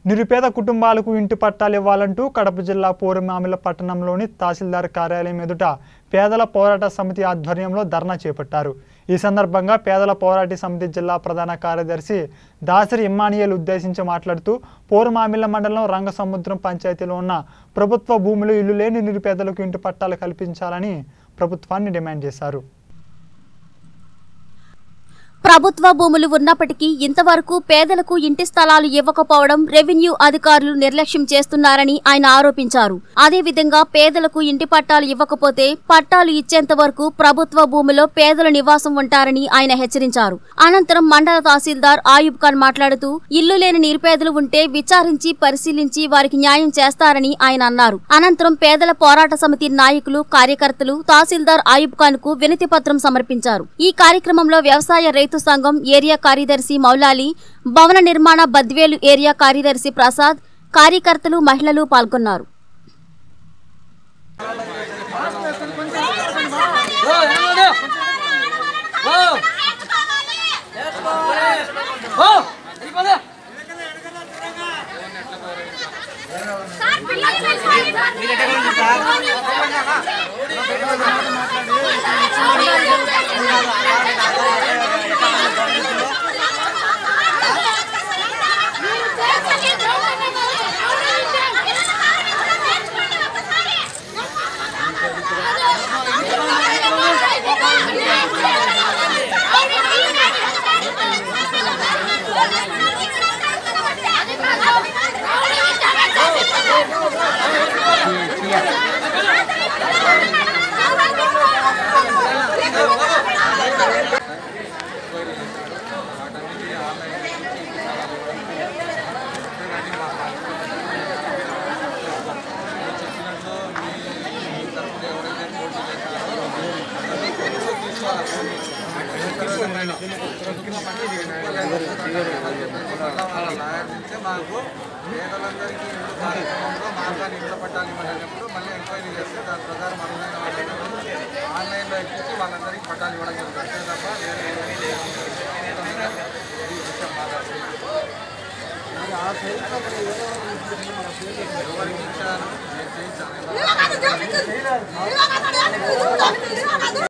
నిరుపేద కుటుంబాలకు ఇంటి పట్టాలు ఇవ్వాలంటూ కడప జిల్లా పూర్వమామిల పట్టణంలోని తహసీల్దార్ కార్యాలయం ఎదుట పేదల పోరాట సమితి ఆధ్వర్యంలో ధర్నా చేపట్టారు ఈ సందర్భంగా పేదల పోరాట సమితి జిల్లా ప్రధాన కార్యదర్శి దాసరి ఇమ్మానియల్ ఉద్దేశించి మాట్లాడుతూ పూర్వమామిల మండలం రంగసముద్రం పంచాయతీలో ఉన్న ప్రభుత్వ భూములు ఇల్లు లేని నిరుపేదలకు ఇంటి పట్టాలు కల్పించాలని ప్రభుత్వాన్ని డిమాండ్ చేశారు ప్రభుత్వ భూములు ఉన్నప్పటికీ ఇంతవరకు పేదలకు ఇంటి స్థలాలు ఇవ్వకపోవడం రెవెన్యూ అధికారులు నిర్లక్ష్యం చేస్తున్నారని ఆయన ఆరోపించారు అదేవిధంగా పేదలకు ఇంటి పట్టాలు ఇవ్వకపోతే పట్టాలు ఇచ్చేంత వరకు ప్రభుత్వ భూమిలో పేదల నివాసం ఉంటారని ఆయన హెచ్చరించారు అనంతరం మండల తహసీల్దార్ ఆయుబ్ ఖాన్ మాట్లాడుతూ ఇల్లు లేని నిరుపేదలు ఉంటే విచారించి పరిశీలించి వారికి న్యాయం చేస్తారని ఆయన అన్నారు అనంతరం పేదల పోరాట సమితి నాయకులు కార్యకర్తలు తహసీల్దార్ ఆయుబ్ ఖాన్ కు వినతి పత్రం సమర్పించారు ఈ కార్యక్రమంలో వ్యవసాయ రైతు సంఘం ఏరియా కార్యదర్శి మౌలాలి భవన నిర్మాణ బద్వేలు ఏరియా కార్యదర్శి ప్రసాద్ కార్యకర్తలు మహిళలు పాల్గొన్నారు అంటే మాకు పేదలందరికీ ఇల్లు కార్యక్రమంలో మార్గాన్ని ఇళ్ళ పట్టాలి ఇవ్వడప్పుడు మళ్ళీ ఎంక్వైరీ చేస్తే దాని ప్రకారం అర్హులైన వాళ్ళని ఆన్లైన్లో ఎక్కించి వాళ్ళందరికీ పట్టాలు ఇవ్వడం జరుగుతుంది అంతే తప్ప వేరే ఏమీ లేదు. ఇది విషయం బాగా ఎవరికి ఇచ్చారు నేను చేయించాను